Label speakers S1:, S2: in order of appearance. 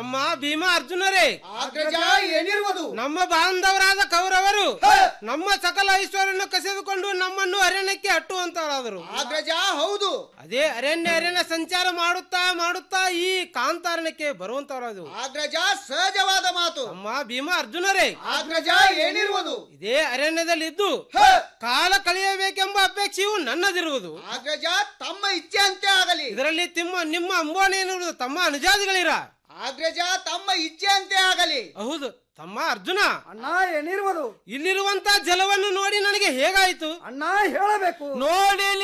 S1: ತಮ್ಮ ಭೀಮ ಅರ್ಜುನರೇ
S2: ಅಗ್ರಜ ಏನಿರುವುದು
S1: ನಮ್ಮ ಬಾಂಧವರಾದ ಕೌರವರು ನಮ್ಮ ಸಕಲ ಐಶ್ವರ್ಯನ್ನು ಕಸಿದುಕೊಂಡು ನಮ್ಮನ್ನು ಅರಣ್ಯಕ್ಕೆ ಅಟ್ಟುವಂತರಾದರು
S2: ಅಗ್ರಜ ಹೌದು
S1: ಅದೇ ಅರಣ್ಯ ಅರಣ್ಯ ಸಂಚಾರ ಮಾಡುತ್ತಾ ಮಾಡುತ್ತಾ ಈ ಕಾಂತಾರಣ್ಯಕ್ಕೆ ಬರುವಂತವರಾದು
S2: ಅಗ್ರಜ ಸಹಜವಾದ ಮಾತು
S1: ನಮ್ಮ ಭೀಮ ಅರ್ಜುನರೇ
S2: ಅಗ್ರಜ ಏನಿರುವುದು
S1: ಇದೇ ಅರಣ್ಯದಲ್ಲಿದ್ದು ಕಾಲ ಕಳೆಯಬೇಕೆಂಬ ಅಪೇಕ್ಷೆಯು ನನ್ನದಿರುವುದು
S2: ಅಗ್ರಜ ತಮ್ಮ ಇಚ್ಛೆ ಅಂತೆ ಆಗಲಿ
S1: ಇದರಲ್ಲಿ ತಿಮ್ಮ ನಿಮ್ಮ ಅಂಬೋಣಿ ಎನ್ನುವುದು ತಮ್ಮ ಅನುಜಾದಿಗಳಿರ
S2: ಅಗ್ರಜ ತಮ್ಮ ಇಚ್ಛೆ ಅಂತೆ ಆಗಲಿ
S1: ಹೌದು ತಮ್ಮ ಅರ್ಜುನ
S3: ಅಣ್ಣ ಏನಿರುವುದು
S1: ಇಲ್ಲಿರುವಂತ ಜಲವನ್ನು ನೋಡಿ ನನಗೆ ಹೇಗಾಯಿತು
S3: ಅಣ್ಣ ಹೇಳಬೇಕು
S1: ನೋಡಿ